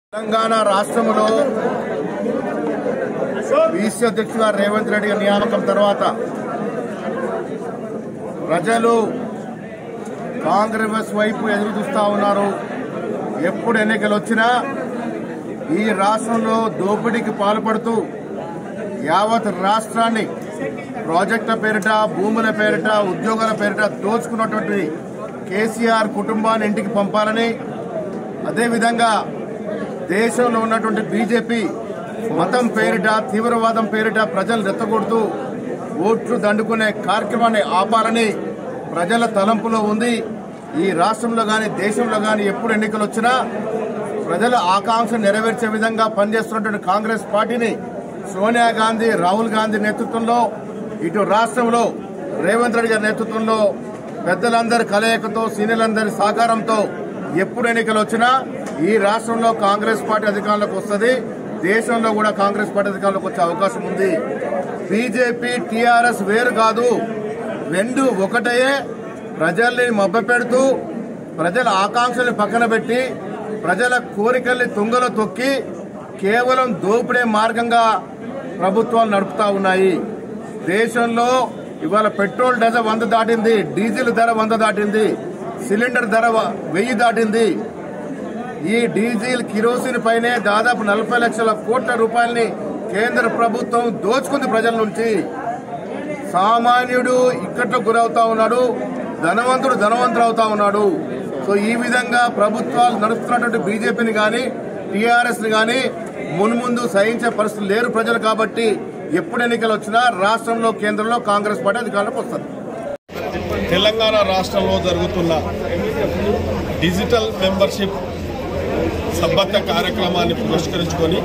తెలంగాణ రాష్ట్రంలో బీసీ అధ్యక్షుగా రేవంత్ రెడ్డి గారి నియామకం తర్వాత ప్రజలు కాంగ్రెస్ వైపు ఎదురు చూస్తా ఉన్నారు ఎప్పుడు ఎన్నికలు వచ్చినా ఈ రాష్ట్రంలో దోపిడీకి పాల్పడుతూ యావత్ రాష్ట్రాన్ని ప్రాజెక్టుల పేరిట భూముల పేరిట ఉద్యోగాల పేరిట దోచుకున్నటువంటి కేసీఆర్ కుటుంబాన్ని ఇంటికి పంపాలని అదేవిధంగా దేశంలో ఉన్నటువంటి బీజేపీ మతం పేరిట తీవ్రవాదం పేరిట ప్రజలు రెచ్చగొడుతూ ఓట్లు దండుకునే కార్యక్రమాన్ని ఆపాలని ప్రజల తలంపులో ఉంది ఈ రాష్ట్రంలో గాని దేశంలో గాని ఎప్పుడు ఎన్నికలు వచ్చినా ప్రజల ఆకాంక్ష నెరవేర్చే విధంగా పనిచేస్తున్నటువంటి కాంగ్రెస్ పార్టీని సోనియా గాంధీ రాహుల్ గాంధీ నేతృత్వంలో ఇటు రాష్ట్రంలో రేవంత్ రెడ్డి గారి నేతృత్వంలో పెద్దలందరి కలయికతో సీనియర్లందరి సహకారంతో ఎప్పుడు ఎన్నికలు వచ్చినా ఈ రాష్ట్రంలో కాంగ్రెస్ పార్టీ అధికారంలోకి వస్తుంది దేశంలో కూడా కాంగ్రెస్ పార్టీ అధికారంలోకి వచ్చే అవకాశం ఉంది బీజేపీ టీఆర్ఎస్ వేరు కాదు రెండు ఒకటయే ప్రజల్ని మభ్యపెడుతూ ప్రజల ఆకాంక్షల్ని పక్కన పెట్టి ప్రజల కోరికల్ని తుంగలో తొక్కి కేవలం దోపిడే మార్గంగా ప్రభుత్వాలు నడుపుతా ఉన్నాయి దేశంలో ఇవాళ పెట్రోల్ ధర వంద దాటింది డీజిల్ ధర వంద దాటింది సిలిండర్ ధర వ- వెయ్యి దాటింది ఈ డీజిల్ కిరోసిన్ పైనే దాదాపు నలభై లక్షల కోట్ల రూపాయలని కేంద్ర ప్రభుత్వం దోచుకుంది ప్రజల నుంచి సామాన్యుడు ఇక్కట్లో గురవుతా ఉన్నాడు ధనవంతుడు ధనవంతుడు అవుతా ఉన్నాడు సో ఈ విధంగా ప్రభుత్వాలు నడుస్తున్నటువంటి బీజేపీని కానీ టీఆర్ఎస్ ని కానీ మున్ముందు సహించే పరిస్థితులు లేరు ప్రజలు కాబట్టి ఎప్పుడు ఎన్నికలు వచ్చినా రాష్ట్రంలో కేంద్రంలో కాంగ్రెస్ పార్టీ అధికారంలోకి వస్తుంది తెలంగాణ రాష్ట్రంలో జరుగుతున్న డిజిటల్ మెంబర్షిప్ సబ్బత్త కార్యక్రమాన్ని పురస్కరించుకొని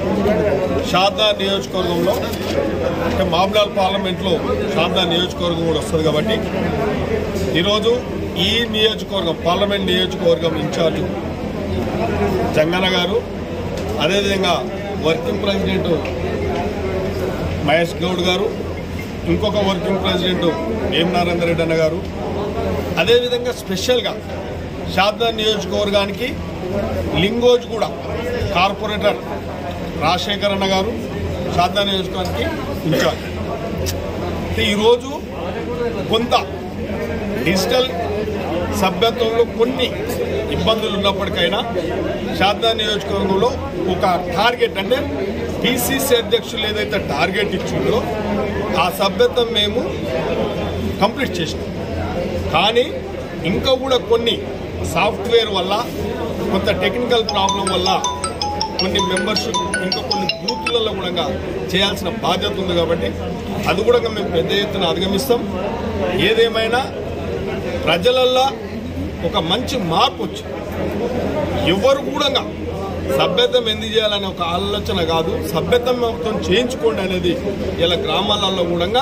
షాద్దా నియోజకవర్గంలో అంటే మాబ్లాల్ పార్లమెంట్లో షాద్దా నియోజకవర్గం కూడా వస్తుంది కాబట్టి ఈరోజు ఈ నియోజకవర్గం పార్లమెంట్ నియోజకవర్గం ఇన్ఛార్జ్ జంగన్న గారు అదేవిధంగా వర్కింగ్ ప్రెసిడెంట్ మహేష్ గౌడ్ గారు ఇంకొక వర్కింగ్ ప్రెసిడెంట్ ఏం నారాయణ రెడ్డి అన్న గారు అదేవిధంగా స్పెషల్గా షాద్దా నియోజకవర్గానికి లింగోజ్ కూడా కార్పొరేటర్ రాజశేఖర్ అన్న గారు షాద్దా నియోజకవర్గానికి ఇన్ఛార్జ్ అయితే ఈరోజు కొంత డిజిటల్ సభ్యత్వంలో కొన్ని ఇబ్బందులు ఉన్నప్పటికైనా శారదా నియోజకవర్గంలో ఒక టార్గెట్ అంటే పిసిసి అధ్యక్షులు ఏదైతే టార్గెట్ ఇచ్చిందో ఆ సభ్యత్వం మేము కంప్లీట్ చేసినాం కానీ ఇంకా కూడా కొన్ని సాఫ్ట్వేర్ వల్ల కొంత టెక్నికల్ ప్రాబ్లం వల్ల కొన్ని మెంబర్షిప్ ఇంకా కొన్ని బూతులలో కూడా చేయాల్సిన బాధ్యత ఉంది కాబట్టి అది కూడా మేము పెద్ద ఎత్తున అధిగమిస్తాం ఏదేమైనా ప్రజలల్లో ఒక మంచి మార్పు వచ్చింది ఎవరు కూడా సభ్యతం ఎందుకు చేయాలనే ఒక ఆలోచన కాదు సభ్యతం మొత్తం చేయించుకోండి అనేది ఇలా గ్రామాలలో కూడా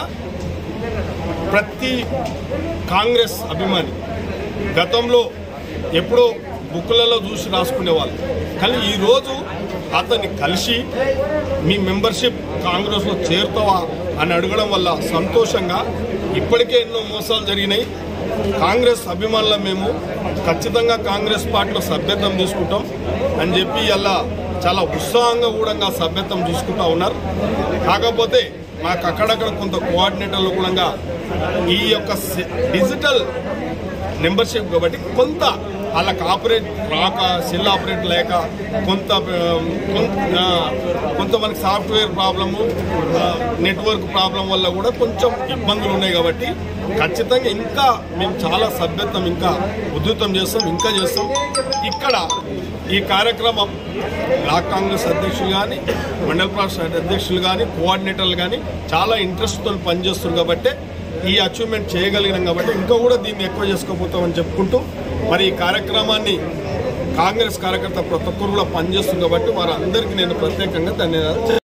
ప్రతి కాంగ్రెస్ అభిమాని గతంలో ఎప్పుడో బుక్కులలో చూసి రాసుకునేవాళ్ళు కానీ ఈరోజు అతన్ని కలిసి మీ మెంబర్షిప్ కాంగ్రెస్లో చేరుతావా అని అడగడం వల్ల సంతోషంగా ఇప్పటికే ఎన్నో మోసాలు జరిగినాయి కాంగ్రెస్ అభిమానుల మేము ఖచ్చితంగా కాంగ్రెస్ పార్టీలో సభ్యత్వం తీసుకుంటాం అని చెప్పి ఇలా చాలా ఉత్సాహంగా కూడా సభ్యత్వం తీసుకుంటా ఉన్నారు కాకపోతే మాకు అక్కడక్కడ కొంత కోఆర్డినేటర్లు కూడా ఈ యొక్క సె- డిజిటల్ మెంబర్షిప్ కాబట్టి కొంత వాళ్ళకి ఆపరేట్ రాక సెల్ ఆపరేట్ లేక కొంత ఆ, కొంత ఆ, కొంత మనకి సాఫ్ట్వేర్ ప్రాబ్లము ఆ, నెట్వర్క్ ప్రాబ్లం వల్ల కూడా కొంచెం ఇబ్బందులు ఉన్నాయి కాబట్టి ఖచ్చితంగా ఇంకా మేము చాలా సభ్యత్వం ఇంకా ఉధృతం చేస్తాం ఇంకా చేస్తాం ఇక్కడ ఈ కార్యక్రమం బ్లాక్ కాంగ్రెస్ అధ్యక్షులు కానీ మండల ప్రాంత అధ్యక్షులు కానీ కోఆర్డినేటర్లు కానీ చాలా ఇంట్రెస్ట్తో పనిచేస్తున్నారు కాబట్టి ఈ అచీవ్మెంట్ చేయగలిగినాం కాబట్టి ఇంకా కూడా దీన్ని ఎక్కువ చేసుకోబోతామని చెప్పుకుంటూ మరి ఈ కార్యక్రమాన్ని కాంగ్రెస్ కార్యకర్త ప్రతి ఒక్కరు కూడా పనిచేస్తుంది కాబట్టి వారందరికీ నేను ప్రత్యేకంగా ధన్యవాదాలు